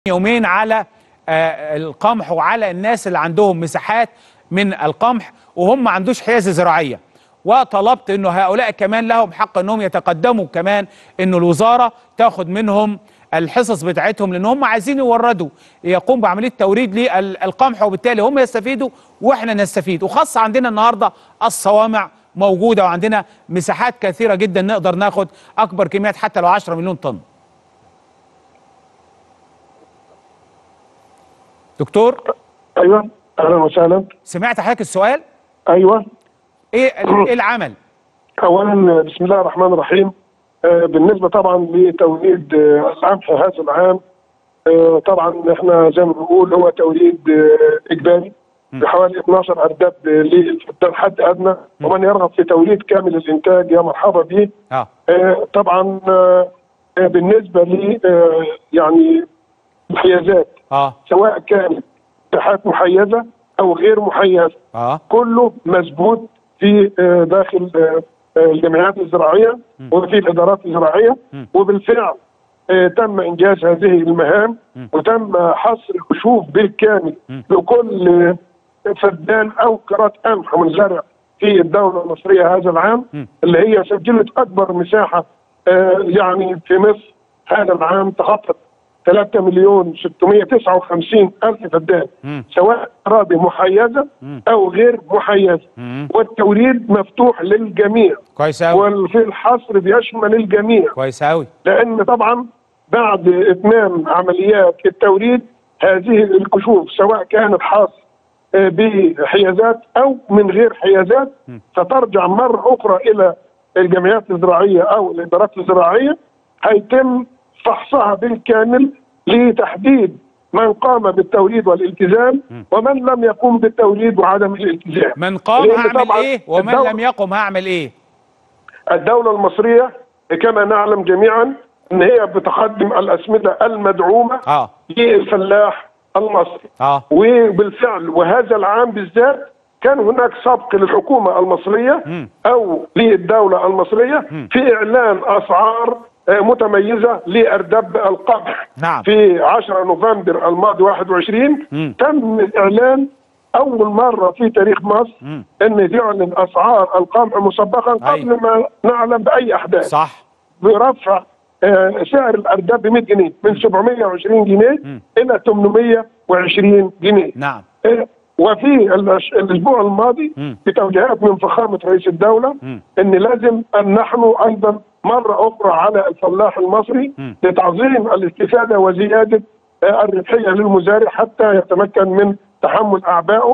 يومين على آه، القمح وعلى الناس اللي عندهم مساحات من القمح وهم ما عندوش حيازه زراعيه وطلبت انه هؤلاء كمان لهم حق انهم يتقدموا كمان انه الوزاره تاخد منهم الحصص بتاعتهم لان هم عايزين يوردوا يقوم بعمليه توريد للقمح وبالتالي هم يستفيدوا واحنا نستفيد وخاصه عندنا النهارده الصوامع موجوده وعندنا مساحات كثيره جدا نقدر ناخد اكبر كميات حتى لو 10 مليون طن دكتور ايوه اهلا وسهلا سمعت حضرتك السؤال ايوه ايه ال- ايه العمل اولا بسم الله الرحمن الرحيم آه، بالنسبه طبعا لتوليد آه، القمح هذا العام آه، طبعا احنا زي ما بنقول هو توليد آه، اجباري بحوالي 12 ارداب للفدان حد ادنى ومن يرغب في توليد كامل الانتاج يا مرحبا به اه آه، طبعا آه، آه، بالنسبه ل آه، يعني الحيازات اه سواء كانت مساحات محيزه او غير محيزه اه كله مظبوط في آه، داخل آه، آه، الجمعيات الزراعيه وفي الادارات الزراعيه وبالفعل آه، تم انجاز هذه المهام وتم حصر كشوف بالكامل لكل آه، فدان او كرات قمح منزرع في الدوله المصريه هذا العام اللي هي سجلت اكبر مساحه آه، يعني في مصر هذا العام تخطت 3 مليون 659 الف فدان سواء اراضي محيزه او غير محيزه والتوريد مفتوح للجميع كويس قوي وفي الحصر بيشمل الجميع كويس قوي لان طبعا بعد اتمام عمليات التوريد هذه الكشوف سواء كانت حاصل آه، بحيازات او من غير حيازات سترجع مره اخرى الى الجمعيات الزراعيه او الادارات الزراعيه هيتم فحصها بالكامل لتحديد من قام بالتوريد والالتزام ومن لم يقوم بالتوريد وعدم الالتزام من قام لأن هعمل طبعاً ايه ومن الدولة- لم يقم هعمل ايه الدولة المصرية كما نعلم جميعا ان هي بتقدم الاسمدة المدعومة اه للفلاح المصري اه وبالفعل وهذا العام بالذات كان هناك سبق للحكومة المصرية مم. او للدولة المصرية في اعلان اسعار آه، متميزة لاردب القمح نعم. في 10 نوفمبر الماضي 21 مم. تم الاعلان اول مرة في تاريخ مصر مم. ان يعلن اسعار القمح مسبقا قبل أيوة. ما نعلم باي احداث صح برفع آه، سعر الارداب ب 100 جنيه من 720 جنيه الى 820 جنيه نعم آه، وفي الأش- الاسبوع الماضي مم. بتوجيهات من فخامه رئيس الدوله مم. ان لازم ان نحن ايضا مره اخرى على الفلاح المصري مم. لتعظيم الاستفاده وزياده آه، الربحيه للمزارع حتى يتمكن من تحمل اعبائه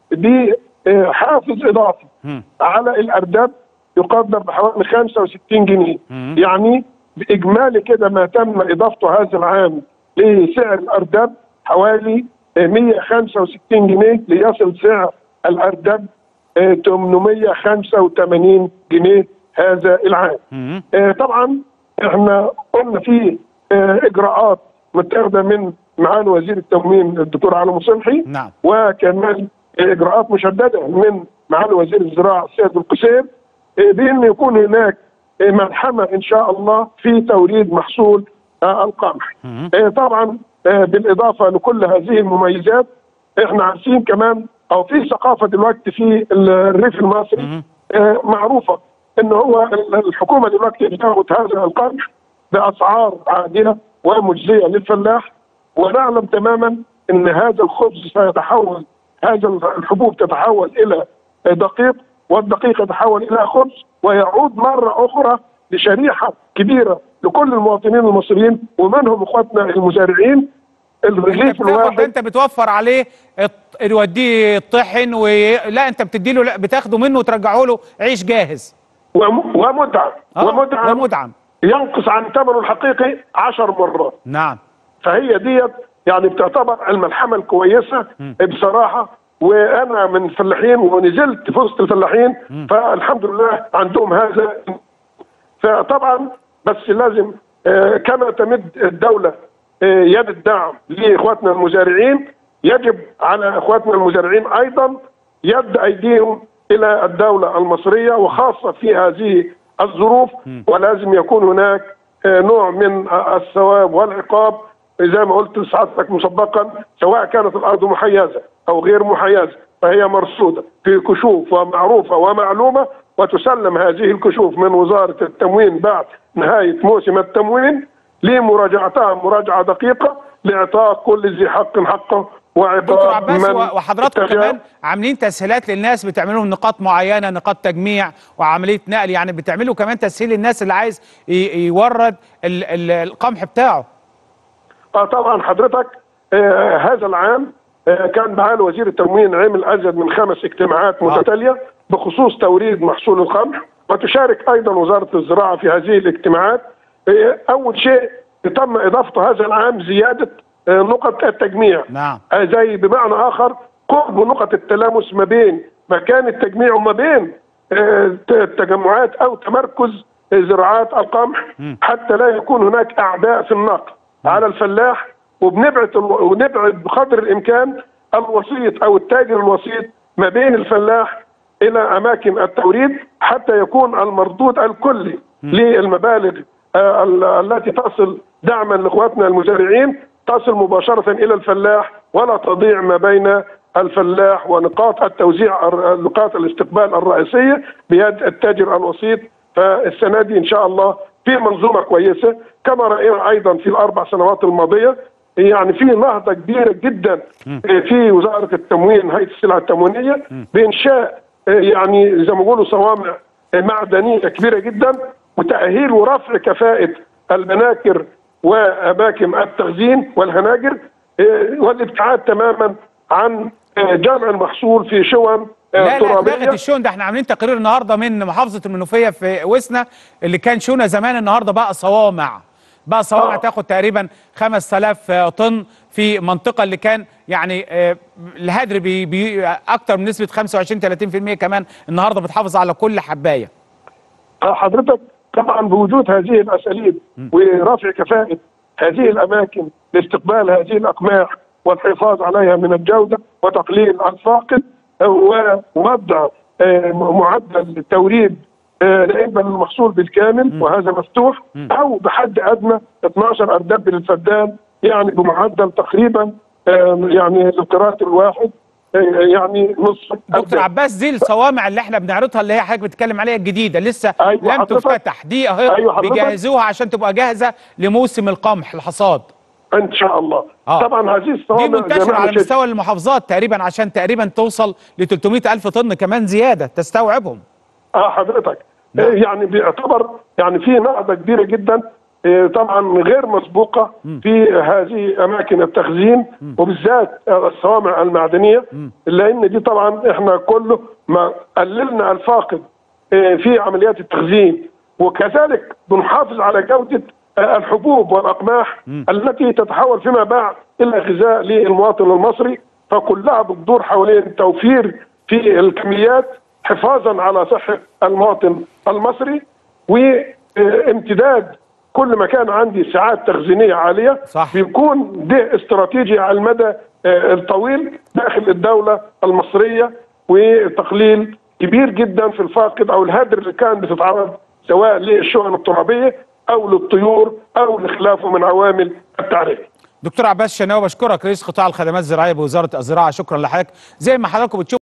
بحافز اضافي مم. على الارداب يقدر بحوالي 65 جنيه مم. يعني باجمالي كده ما تم اضافته هذا العام لسعر الارداب حوالي آه، 165 جنيه ليصل سعر الارداب آه، 885 جنيه هذا العام مم. آه، طبعا احنا قلنا في آه، اجراءات متاخده من معالي وزير التموين الدكتور علي مصلحي نعم. وكمان اجراءات مشدده من معالي وزير الزراعه السيد القسيم آه، بان يكون هناك آه، ملحمه ان شاء الله في توريد محصول آه، القمح. مم. آه، طبعا آه، بالاضافه لكل هذه المميزات احنا عارفين كمان او في ثقافه دلوقتي في الريف المصري مم. آه، معروفه ان هو ال- الحكومه دلوقتي بتاخد هذا القمح باسعار عادله ومجزيه للفلاح ونعلم تماما ان هذا الخبز سيتحول هذا الحبوب تتحول الى دقيق والدقيق يتحول الى خبز ويعود مره اخرى لشريحه كبيره لكل المواطنين المصريين ومنهم اخواتنا المزارعين انت الرغيف بتاخد الواحد انت بتوفر عليه الط- يوديه الطحن و... لا انت بتدي له لا بتاخده منه وترجعه له عيش جاهز وم- ومدعم آه، ومدعم ومدعم ينقص عن ثمنه الحقيقي عشر مرات نعم فهي ديت يعني بتعتبر الملحمه الكويسه بصراحه وانا من الفلاحين ونزلت في وسط الفلاحين فالحمد لله عندهم هذا فطبعا بس لازم آه، كما تمد الدوله آه، يد الدعم لاخواتنا المزارعين يجب على اخواتنا المزارعين ايضا يد ايديهم الى الدوله المصريه وخاصه في هذه الظروف ولازم يكون هناك آه، نوع من آه، الثواب والعقاب زي ما قلت لسعادتك مسبقا سواء كانت الارض محيزه او غير محيزه فهي مرصوده في كشوف ومعروفه ومعلومه وتسلم هذه الكشوف من وزاره التموين بعد نهايه موسم التموين لمراجعتها مراجعه دقيقه لاعطاء كل ذي حق حقه دكتور وعقاب عباس من و- وحضراتكم اتجه- كمان عاملين تسهيلات للناس بتعملوا لهم نقاط معينه نقاط تجميع وعمليه نقل يعني بتعملوا كمان تسهيل للناس اللي عايز ي- يورد ال- ال- القمح بتاعه اه طبعا حضرتك آه هذا العام آه كان معالي وزير التموين عمل ازيد من خمس اجتماعات متتاليه بخصوص توريد محصول القمح وتشارك ايضا وزاره الزراعه في هذه الاجتماعات آه اول شيء تم اضافه هذا العام زياده آه نقط التجميع نعم آه زي بمعنى اخر قرب نقط التلامس ما بين مكان التجميع وما بين آه، التجمعات او تمركز زراعات القمح حتى لا يكون هناك اعداء في النقل على الفلاح وبنبعد ونبعد بقدر الامكان الوسيط او التاجر الوسيط ما بين الفلاح الى اماكن التوريد حتى يكون المردود الكلي للمبالغ آه، ال- التي تصل دعما لاخواتنا المزارعين تصل مباشره الى الفلاح ولا تضيع ما بين الفلاح ونقاط التوزيع الر- نقاط الاستقبال الرئيسيه بيد التاجر الوسيط فالسنه دي ان شاء الله في منظومه كويسه كما راينا ايضا في الاربع سنوات الماضيه يعني في نهضه كبيره جدا في وزاره التموين هيئه السلع التموينيه بانشاء يعني زي ما بيقولوا صوامع معدنيه كبيره جدا وتاهيل ورفع كفاءه البناكر واماكن التخزين والهناجر والابتعاد تماما عن جمع المحصول في شون لا لا ترابيه اتلغت الشون ده احنا عاملين تقرير النهارده من محافظه المنوفيه في وسنا اللي كان شونه زمان النهارده بقى صوامع بقى صوامع آه. تاخد تقريبا 5000 طن في منطقه اللي كان يعني آه، الهدر بي بي اكتر من نسبه 25 30% كمان النهارده بتحافظ على كل حبايه حضرتك طبعا بوجود هذه الاساليب ورفع كفاءه هذه الاماكن لاستقبال هذه الاقماح والحفاظ عليها من الجوده وتقليل الفاقد ووضع آه، معدل توريد آه، لإما المحصول بالكامل وهذا مفتوح او بحد ادنى 12 اردب للفدان يعني بمعدل تقريبا آه، يعني للقراط الواحد آه، يعني نصف دكتور أردب. عباس دي الصوامع اللي احنا بنعرضها اللي هي حضرتك بتتكلم عليها الجديده لسه أيوة لم حضرتك. تفتح دي اهي أيوة حضرتك. بيجهزوها عشان تبقى جاهزه لموسم القمح الحصاد ان شاء الله آه. طبعا هذه دي الصوامع زي منتشرة ما على احنا مستوى المحافظات تقريبا عشان تقريبا توصل ل 300 ألف طن كمان زيادة تستوعبهم اه حضرتك نعم. آه، يعني بيعتبر يعني في نهضه كبيره جدا آه، طبعا غير مسبوقه في هذه اماكن التخزين وبالذات الصوامع المعدنيه لان دي طبعا احنا كله ما قللنا الفاقد آه، في عمليات التخزين وكذلك بنحافظ على جوده آه، الحبوب والاقماح التي تتحول فيما بعد الى غذاء للمواطن المصري فكلها بتدور حوالين توفير في الكميات حفاظا على صحه المواطن المصري وامتداد كل ما كان عندي ساعات تخزينيه عاليه صح. بيكون ده استراتيجي على المدى آه، الطويل داخل الدوله المصريه وتقليل كبير جدا في الفاقد او الهدر اللي كان بتتعرض سواء للشؤون الترابيه او للطيور او لخلافه من عوامل التعريف دكتور عباس شناوي بشكرك رئيس قطاع الخدمات الزراعية بوزارة الزراعة شكرا لحضرتك زي ما حضراتكم بتشوفوا